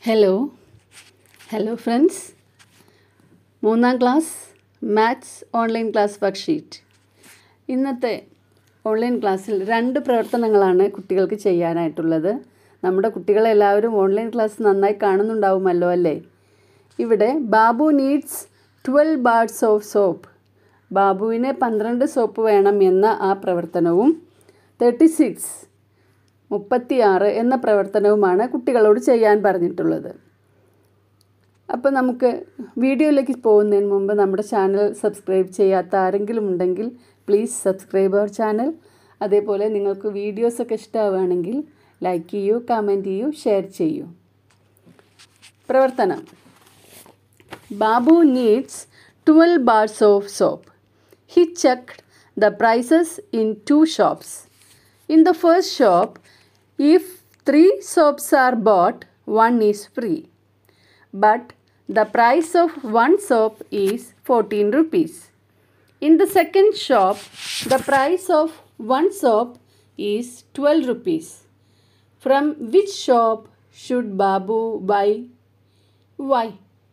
Hello hello friends മൂന്നാം class maths online class worksheet ഇന്നത്തെ online ക്ലാസ്സിൽ രണ്ട് പ്രവർത്തനങ്ങളാണ് കുട്ടികൾക്ക് ചെയ്യാനായിട്ടുള്ളത് നമ്മുടെ കുട്ടികളെല്ലാവരും ഓൺലൈൻ ക്ലാസ് നന്നായി കാണുന്നുണ്ടാവുമല്ലോ അല്ലേ ഇവിടെ Babu needs twelve bars of soap ബാബുവിന് പന്ത്രണ്ട് സോപ്പ് വേണം എന്ന ആ പ്രവർത്തനവും തേർട്ടി സിക്സ് മുപ്പത്തിയാറ് എന്ന പ്രവർത്തനവുമാണ് കുട്ടികളോട് ചെയ്യാൻ പറഞ്ഞിട്ടുള്ളത് അപ്പോൾ നമുക്ക് വീഡിയോയിലേക്ക് പോകുന്നതിന് മുമ്പ് നമ്മുടെ ചാനൽ സബ്സ്ക്രൈബ് ചെയ്യാത്ത ആരെങ്കിലും ഉണ്ടെങ്കിൽ പ്ലീസ് സബ്സ്ക്രൈബ് അവർ ചാനൽ അതേപോലെ നിങ്ങൾക്ക് വീഡിയോസൊക്കെ ഇഷ്ടമാവുകയാണെങ്കിൽ ലൈക്ക് ചെയ്യൂ കമൻറ്റ് ചെയ്യൂ ഷെയർ ചെയ്യൂ പ്രവർത്തനം Babu needs twelve bars of soap he checked the prices in two shops In the first shop, if three soaps are bought, one is free. But the price of one soap is 14 rupees. In the second shop, the price of one soap is 12 rupees. From which shop should Babu buy? Why?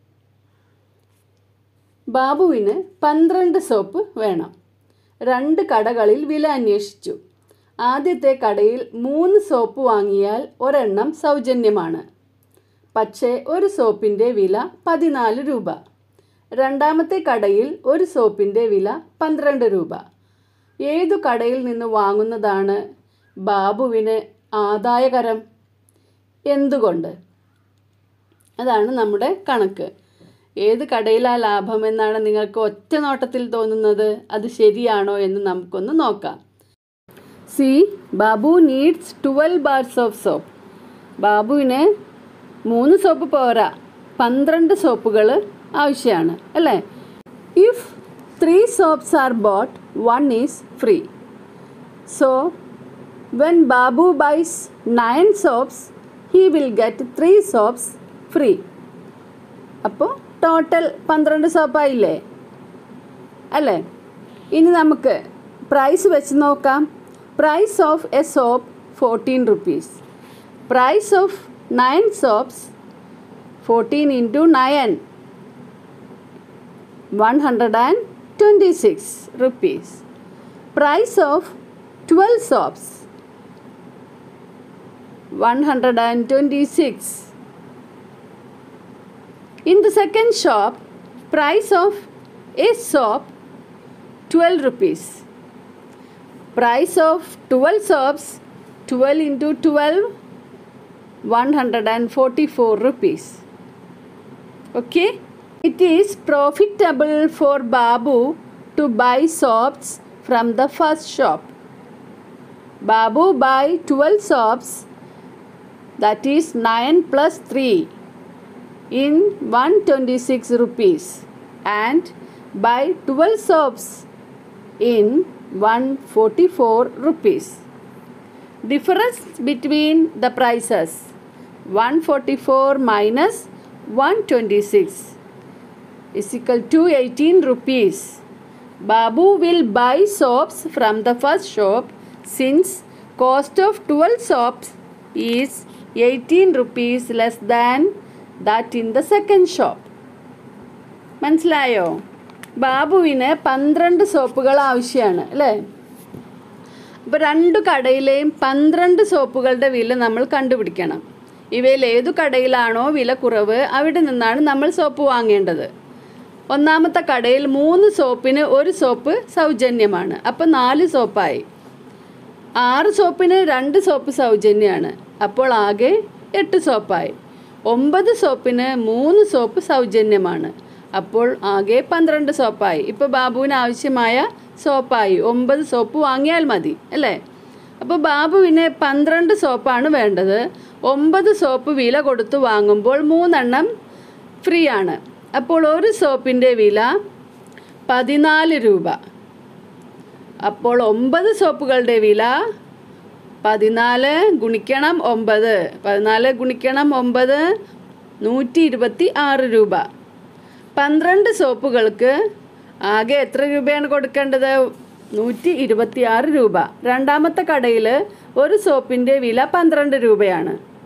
ബാബുവിന് പന്ത്രണ്ട് soap വേണം രണ്ട് കടകളിൽ വില അന്വേഷിച്ചു ആദ്യത്തെ കടയിൽ മൂന്ന് സോപ്പ് വാങ്ങിയാൽ ഒരെണ്ണം സൗജന്യമാണ് പക്ഷേ ഒരു സോപ്പിൻ്റെ വില പതിനാല് രൂപ രണ്ടാമത്തെ കടയിൽ ഒരു സോപ്പിൻ്റെ വില പന്ത്രണ്ട് രൂപ ഏതു കടയിൽ നിന്ന് വാങ്ങുന്നതാണ് ബാബുവിന് ആദായകരം എന്തുകൊണ്ട് അതാണ് നമ്മുടെ കണക്ക് ഏത് കടയിലാ ലാഭം എന്നാണ് നിങ്ങൾക്ക് ഒറ്റ നോട്ടത്തിൽ തോന്നുന്നത് അത് ശരിയാണോ എന്ന് നമുക്കൊന്ന് നോക്കാം see Babu needs twelve bars of soap ബാബുവിന് മൂന്ന് സോപ്പ് പോരാ പന്ത്രണ്ട് സോപ്പുകൾ ആവശ്യമാണ് അല്ലേ if three soaps are bought one is free so when Babu buys nine soaps he will get three soaps free അപ്പോൾ ടോട്ടൽ പന്ത്രണ്ട് സോപ്പായില്ലേ അല്ലേ ഇനി നമുക്ക് പ്രൈസ് വെച്ച് നോക്കാം price of a soap 14 rupees price of 9 soaps 14 into 9 126 rupees price of 12 soaps 126 in the second shop price of a soap 12 rupees price of 12 soaps 12 into 12 144 rupees okay it is profitable for babu to buy soaps from the first shop babu buy 12 soaps that is 9 plus 3 in 126 rupees and buy 12 soaps in 144 rupees. Difference between the prices 144 minus 126 is equal to 18 rupees. Babu will buy soaps from the first shop since cost of 12 soaps is 18 rupees less than that in the second shop. മനസ്സിലായോ ബാബുവിന് പന്ത്രണ്ട് സോപ്പുകൾ ആവശ്യമാണ് അല്ലേ അപ്പോൾ രണ്ട് കടയിലെയും പന്ത്രണ്ട് സോപ്പുകളുടെ വില നമ്മൾ കണ്ടുപിടിക്കണം ഇവയിൽ ഏതു കടയിലാണോ വില കുറവ് അവിടെ നിന്നാണ് നമ്മൾ സോപ്പ് വാങ്ങേണ്ടത് ഒന്നാമത്തെ കടയിൽ മൂന്ന് സോപ്പിന് ഒരു സോപ്പ് സൗജന്യമാണ് അപ്പോൾ നാല് സോപ്പായി ആറ് സോപ്പിന് രണ്ട് സോപ്പ് സൗജന്യമാണ് അപ്പോൾ ആകെ എട്ട് സോപ്പായി ഒമ്പത് സോപ്പിന് മൂന്ന് സോപ്പ് സൗജന്യമാണ് അപ്പോൾ ആകെ പന്ത്രണ്ട് സോപ്പായി ഇപ്പോൾ ബാബുവിന് ആവശ്യമായ സോപ്പായി ഒമ്പത് സോപ്പ് വാങ്ങിയാൽ മതി അല്ലേ അപ്പോൾ ബാബുവിന് പന്ത്രണ്ട് സോപ്പാണ് വേണ്ടത് ഒമ്പത് സോപ്പ് വില കൊടുത്ത് വാങ്ങുമ്പോൾ മൂന്നെണ്ണം ഫ്രീ ആണ് അപ്പോൾ ഒരു സോപ്പിൻ്റെ വില പതിനാല് രൂപ അപ്പോൾ ഒമ്പത് സോപ്പുകളുടെ വില പതിനാല് ഗുണിക്കണം ഒമ്പത് പതിനാല് ഗുണിക്കണം ഒമ്പത് നൂറ്റി ഇരുപത്തി ആറ് രൂപ പന്ത്രണ്ട് സോപ്പുകൾക്ക് ആകെ എത്ര രൂപയാണ് കൊടുക്കേണ്ടത് നൂറ്റി ഇരുപത്തി ആറ് രൂപ രണ്ടാമത്തെ കടയിൽ ഒരു സോപ്പിൻ്റെ വില പന്ത്രണ്ട് രൂപയാണ്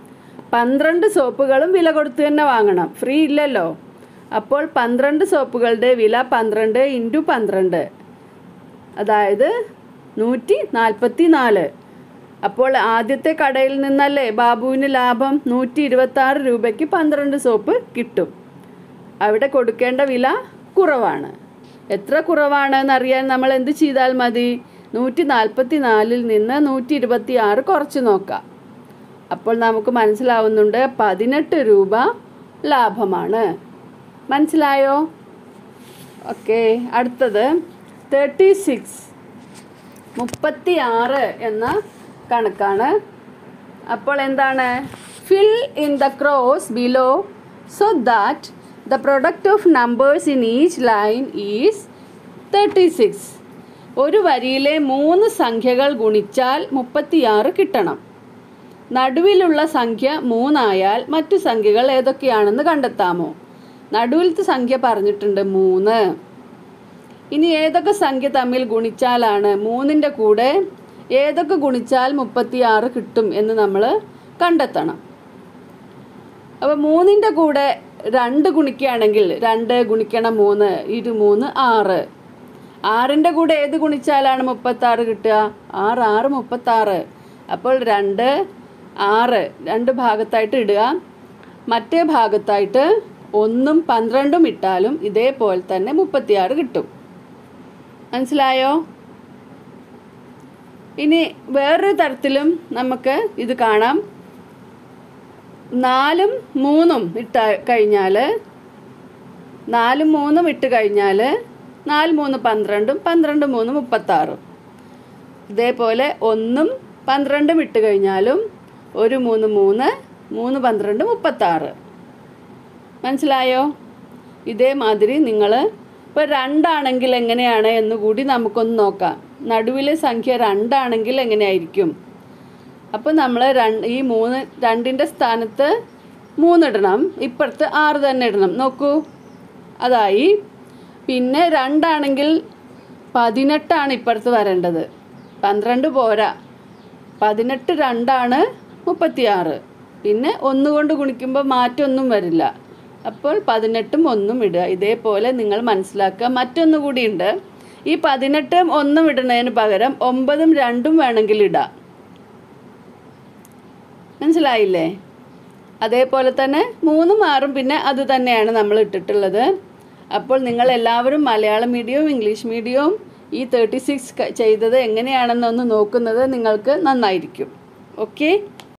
പന്ത്രണ്ട് സോപ്പുകളും വില കൊടുത്ത് തന്നെ വാങ്ങണം ഫ്രീ ഇല്ലല്ലോ അപ്പോൾ പന്ത്രണ്ട് സോപ്പുകളുടെ വില പന്ത്രണ്ട് ഇൻറ്റു പന്ത്രണ്ട് അതായത് നൂറ്റി നാൽപ്പത്തി നാല് അപ്പോൾ ആദ്യത്തെ കടയിൽ നിന്നല്ലേ ബാബുവിന് ലാഭം നൂറ്റി ഇരുപത്തി ആറ് രൂപയ്ക്ക് പന്ത്രണ്ട് സോപ്പ് കിട്ടും അവിടെ കൊടുക്കേണ്ട വില കുറവാണ് എത്ര കുറവാണെന്ന് അറിയാൻ നമ്മൾ എന്ത് ചെയ്താൽ മതി നൂറ്റി നാൽപ്പത്തി നാലിൽ നിന്ന് നൂറ്റി ഇരുപത്തി ആറ് കുറച്ച് നോക്കാം അപ്പോൾ നമുക്ക് മനസ്സിലാവുന്നുണ്ട് പതിനെട്ട് രൂപ ലാഭമാണ് മനസ്സിലായോ ഓക്കെ അടുത്തത് തേർട്ടി സിക്സ് മുപ്പത്തി ആറ് എന്ന കണക്കാണ് അപ്പോൾ എന്താണ് fill in the cross below so that the product of numbers in each line is thirty six ഒരു വരിയിലെ മൂന്ന് സംഖ്യകൾ ഗുണിച്ചാൽ മുപ്പത്തിയാറ് കിട്ടണം നടുവിലുള്ള സംഖ്യ മൂന്നായാൽ മറ്റു സംഖ്യകൾ ഏതൊക്കെയാണെന്ന് കണ്ടെത്താമോ നടുവിലത്തെ സംഖ്യ പറഞ്ഞിട്ടുണ്ട് മൂന്ന് ഇനി ഏതൊക്കെ സംഖ്യ തമ്മിൽ ഗുണിച്ചാലാണ് മൂന്നിൻ്റെ കൂടെ ഏതൊക്കെ ഗുണിച്ചാൽ മുപ്പത്തിയാറ് കിട്ടും എന്ന് നമ്മൾ കണ്ടെത്തണം അപ്പോൾ മൂന്നിൻ്റെ കൂടെ രണ്ട് ഗുണിക്കുകയാണെങ്കിൽ രണ്ട് ഗുണിക്കണം മൂന്ന് ഇരു മൂന്ന് ആറ് ആറിൻ്റെ കൂടെ ഏത് ഗുണിച്ചാലാണ് മുപ്പത്താറ് കിട്ടുക ആറ് ആറ് മുപ്പത്താറ് അപ്പോൾ രണ്ട് ആറ് രണ്ട് ഭാഗത്തായിട്ട് ഇടുക മറ്റേ ഭാഗത്തായിട്ട് ഒന്നും പന്ത്രണ്ടും ഇട്ടാലും ഇതേപോലെ തന്നെ മുപ്പത്തിയാറ് കിട്ടും മനസ്സിലായോ ഇനി വേറൊരു തരത്തിലും നമുക്ക് ഇത് കാണാം നാലും മൂന്നും ഇട്ട കഴിഞ്ഞാൽ നാലും മൂന്നും ഇട്ട് കഴിഞ്ഞാൽ നാല് മൂന്ന് പന്ത്രണ്ടും പന്ത്രണ്ട് മൂന്ന് മുപ്പത്താറും ഇതേപോലെ ഒന്നും പന്ത്രണ്ടും ഇട്ട് കഴിഞ്ഞാലും ഒരു മൂന്ന് മൂന്ന് മൂന്ന് പന്ത്രണ്ട് മുപ്പത്താറ് മനസ്സിലായോ ഇതേമാതിരി നിങ്ങൾ ഇപ്പോൾ രണ്ടാണെങ്കിൽ എങ്ങനെയാണ് എന്ന് കൂടി നമുക്കൊന്ന് നോക്കാം നടുവിലെ സംഖ്യ രണ്ടാണെങ്കിൽ എങ്ങനെയായിരിക്കും അപ്പോൾ നമ്മൾ രണ്ട് ഈ മൂന്ന് രണ്ടിൻ്റെ സ്ഥാനത്ത് മൂന്നിടണം ഇപ്പുറത്ത് ആറ് തന്നെ ഇടണം നോക്കൂ അതായി പിന്നെ രണ്ടാണെങ്കിൽ പതിനെട്ടാണ് ഇപ്പുറത്ത് വരേണ്ടത് പന്ത്രണ്ട് പോരാ പതിനെട്ട് രണ്ടാണ് മുപ്പത്തിയാറ് പിന്നെ ഒന്നുകൊണ്ട് ഗുണിക്കുമ്പോൾ മാറ്റമൊന്നും വരില്ല അപ്പോൾ പതിനെട്ടും ഒന്നും ഇടുക ഇതേപോലെ നിങ്ങൾ മനസ്സിലാക്കുക മറ്റൊന്നു കൂടിയുണ്ട് ഈ പതിനെട്ടും ഒന്നും ഇടുന്നതിന് പകരം ഒമ്പതും രണ്ടും വേണമെങ്കിൽ ഇടാം മനസ്സിലായില്ലേ അതേപോലെ തന്നെ മൂന്നും ആറും പിന്നെ അത് തന്നെയാണ് നമ്മൾ ഇട്ടിട്ടുള്ളത് അപ്പോൾ നിങ്ങൾ എല്ലാവരും മലയാളം മീഡിയവും ഇംഗ്ലീഷ് മീഡിയവും ഈ തേർട്ടി സിക്സ് ചെയ്തത് എങ്ങനെയാണെന്നൊന്ന് നോക്കുന്നത് നിങ്ങൾക്ക് നന്നായിരിക്കും ഓക്കെ